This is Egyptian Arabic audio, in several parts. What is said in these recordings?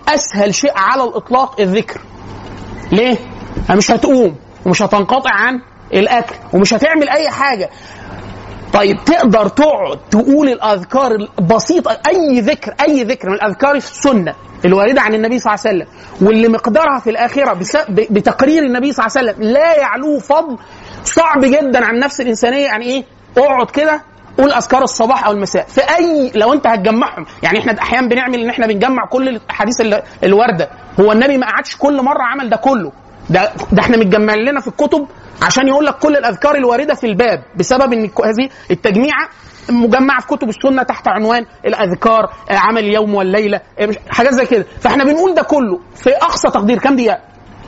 اسهل شيء على الاطلاق الذكر ليه؟ مش هتقوم ومش هتنقطع عن الاكل ومش هتعمل اي حاجه طيب تقدر تقعد تقول الاذكار البسيطه اي ذكر اي ذكر من الاذكار السنه الوارده عن النبي صلى الله عليه وسلم واللي مقدارها في الاخره بس- ب- بتقرير النبي صلى الله عليه وسلم لا يعلوه فضل صعب جدا عن النفس الانسانيه يعني ايه؟ اقعد كده قول اذكار الصباح او المساء في اي لو انت هتجمعهم يعني احنا احيانا بنعمل ان احنا بنجمع كل الاحاديث ال- الوارده هو النبي ما قعدش كل مره عمل ده كله ده ده احنا متجمع لنا في الكتب عشان يقول لك كل الاذكار الوارده في الباب بسبب ان ك- هذه التجميعه مجمعه في كتب السنه تحت عنوان الاذكار آه، عمل اليوم والليله آه، مش- حاجات زي كده فاحنا بنقول ده كله في اقصى تقدير كام دقيقه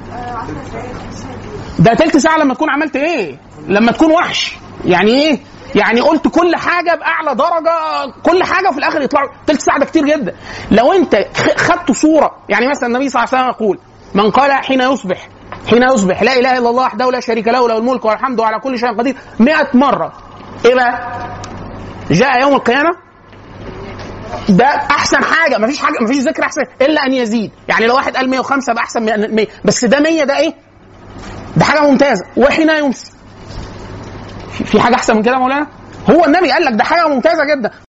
ده تلت ساعه لما تكون عملت ايه لما تكون وحش يعني ايه يعني قلت كل حاجه باعلى درجه كل حاجه وفي الاخر يطلعوا تلت ساعه ده كتير جدا لو انت خ- خدت صوره يعني مثلا النبي صلى الله عليه وسلم يقول من قال حين يصبح حين يصبح لا اله الا الله وحده لا شريك له له الملك والحمد وعلى كل شيء قدير 100 مره ايه بقى جاء يوم القيامه ده احسن حاجه مفيش حاجه مفيش ذكر احسن الا ان يزيد يعني لو واحد قال 105 يبقى احسن من 100 بس ده 100 ده ايه ده حاجه ممتازه وحين يمسي في- في حاجه احسن من كده يا مولانا هو النبي قال لك ده حاجه ممتازه جدا